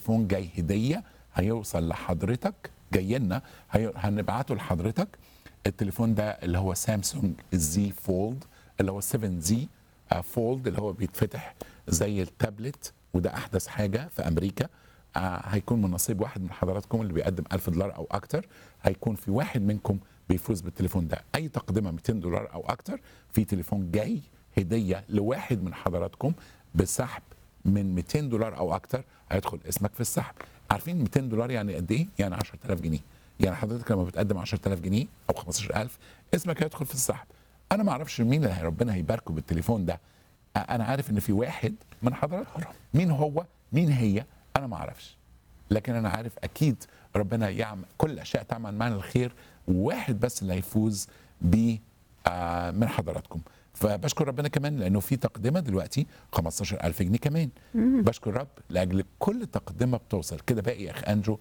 تليفون جاي هديه هيوصل لحضرتك جاي لنا هي- هنبعته لحضرتك التليفون ده اللي هو سامسونج زي فولد اللي هو 7 زي فولد اللي هو بيتفتح زي التابلت وده احدث حاجه في امريكا آه، هيكون من نصيب واحد من حضراتكم اللي بيقدم 1000 دولار او اكتر هيكون في واحد منكم بيفوز بالتليفون ده اي تقدمه 200 دولار او اكتر في تليفون جاي هديه لواحد من حضراتكم بسحب من 200 دولار او اكتر هيدخل اسمك في السحب عارفين 200 دولار يعني قد ايه يعني 10000 جنيه يعني حضرتك لما بتقدم 10000 جنيه او 15000 اسمك هيدخل في السحب انا ما اعرفش مين اللي ربنا هيباركه بالتليفون ده انا عارف ان في واحد من حضراتكم مين هو مين هي انا ما اعرفش لكن انا عارف اكيد ربنا يعمل كل الاشياء تعمل معنا الخير وواحد بس اللي هيفوز ب آه، من حضراتكم فبشكر ربنا كمان لانه في تقدمه دلوقتي 15000 جنيه كمان بشكر رب لاجل كل تقدمه بتوصل كده باقي يا اخ انجو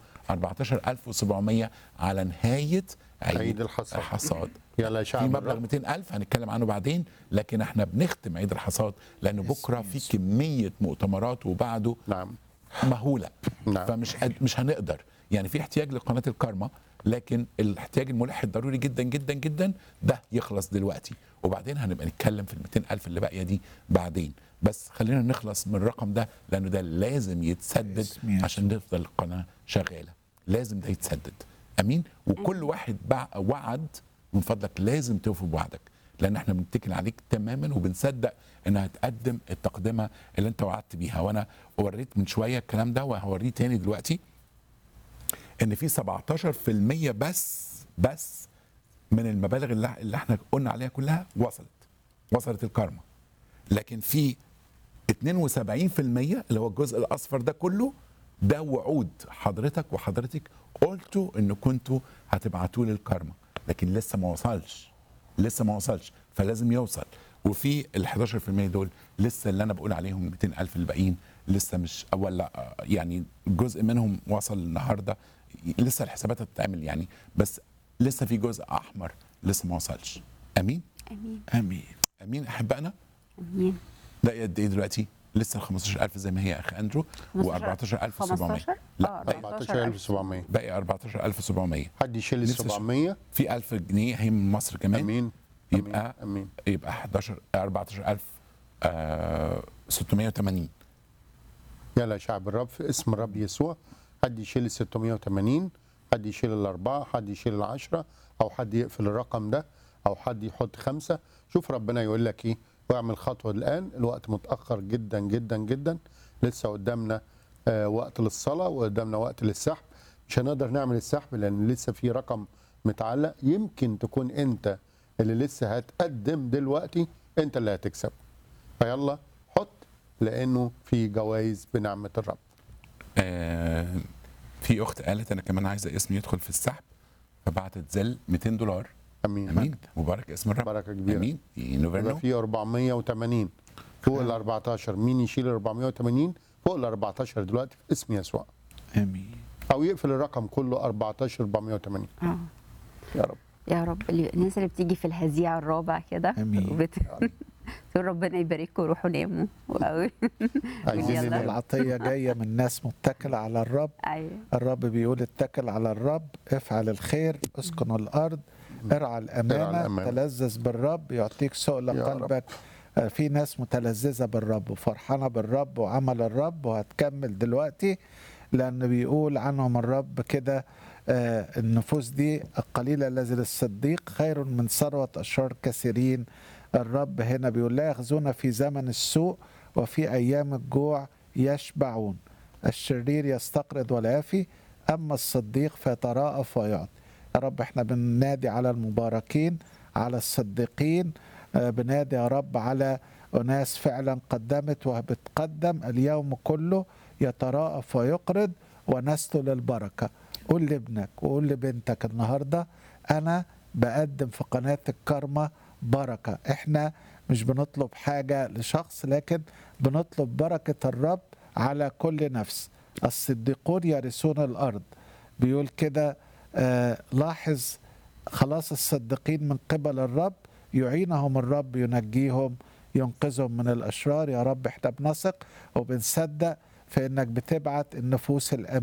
14700 على نهايه عيد, عيد الحصاد. الحصاد يلا يا في شعب مبلغ الرب 200000 هنتكلم عنه بعدين لكن احنا بنختم عيد الحصاد لانه بكره في كميه مؤتمرات وبعده نعم مهوله نعم. فمش قد مش هنقدر يعني في احتياج لقناه الكارما لكن الاحتياج الملح الضروري جدا جدا جدا ده يخلص دلوقتي وبعدين هنبقى نتكلم في ال 200000 اللي باقيه دي بعدين بس خلينا نخلص من الرقم ده لانه ده لازم يتسدد باسم يسوع. عشان تفضل القناه شغاله لازم ده يتسدد امين وكل واحد بع- وعد من فضلك لازم توفي بوعدك لان احنا بنتكل عليك تماما وبنصدق انها هتقدم التقدمه اللي انت وعدت بيها وانا وريت من شويه الكلام ده وهوريه تاني دلوقتي ان في 17% بس بس من المبالغ اللي, اللي احنا قلنا عليها كلها وصلت وصلت الكارما لكن في 72% اللي هو الجزء الاصفر ده كله ده وعود حضرتك وحضرتك قلتوا ان كنتوا هتبعتوا لي الكارما لكن لسه ما وصلش لسه ما وصلش فلازم يوصل وفي ال 11% دول لسه اللي انا بقول عليهم 200000 الباقيين لسه مش اول لا يعني جزء منهم وصل النهارده لسه الحسابات هتتعمل يعني بس لسه في جزء احمر لسه ما وصلش امين امين امين امين احبائنا امين ده قد ايه دلوقتي؟ لسه ال 15000 زي ما هي يا اخ اندرو و 14700 15 لا آه، باقي 14700 باقي 14700 حد يشيل ال نفسي أش- 700 في 1000 جنيه هي من مصر كمان امين يبقى امين يبقى 11 14000 آه 680 يلا يا شعب الرب في اسم الرب يسوع حد يشيل ال 680 حد يشيل الأربعة حد يشيل العشرة أو حد يقفل الرقم ده أو حد يحط خمسة شوف ربنا يقول لك إيه واعمل خطوة الآن الوقت متأخر جدا جدا جدا لسه قدامنا آه وقت للصلاة وقدامنا وقت للسحب مش هنقدر نعمل السحب لأن لسه في رقم متعلق يمكن تكون أنت اللي لسه هتقدم دلوقتي أنت اللي هتكسب فيلا حط لأنه في جوائز بنعمة الرب آه في اخت قالت انا كمان عايزه اسمي يدخل في السحب فبعتت زل 200 دولار امين امين مبارك اسم الرب بركه كبيره امين نوفر يبقى نو في 480 فوق ال 14 مين يشيل ال 480 فوق ال 14 دلوقتي في اسم يسوع امين او يقفل الرقم كله 14 480 اه يا رب يا رب اللي- الناس اللي بتيجي في الهزيع الرابع كده آمين. وبت... تقول ربنا يبارككم وروحوا ناموا وقوي عايزين يلا. ننام العطيه جايه من ناس متكله على الرب ايوه الرب بيقول اتكل على الرب افعل الخير اسكن الارض ارعى الامانه الأمانة. تلذذ بالرب يعطيك سؤل يا رب. قلبك آه، في ناس متلذذه بالرب وفرحانه بالرب وعمل الرب وهتكمل دلوقتي لان بيقول عنهم الرب كده آه، النفوس دي القليله الذي للصديق خير من ثروه اشرار كثيرين الرب هنا بيقول لا يخزون في زمن السوء وفي ايام الجوع يشبعون الشرير يستقرض ولا يفي اما الصديق فيتراءف ويعطي يا رب احنا بننادي على المباركين على الصديقين آه، بنادي يا رب على أناس فعلا قدمت وبتقدم اليوم كله يتراءف ويقرض ونسله للبركة قول لابنك وقول لبنتك النهاردة أنا بقدم في قناة الكرمة بركة احنا مش بنطلب حاجة لشخص لكن بنطلب بركة الرب على كل نفس الصديقون يرثون الأرض بيقول كده آه لاحظ خلاص الصديقين من قبل الرب يعينهم الرب ينجيهم ينقذهم من الأشرار يا رب احنا بنثق وبنصدق في انك بتبعت النفوس الامينه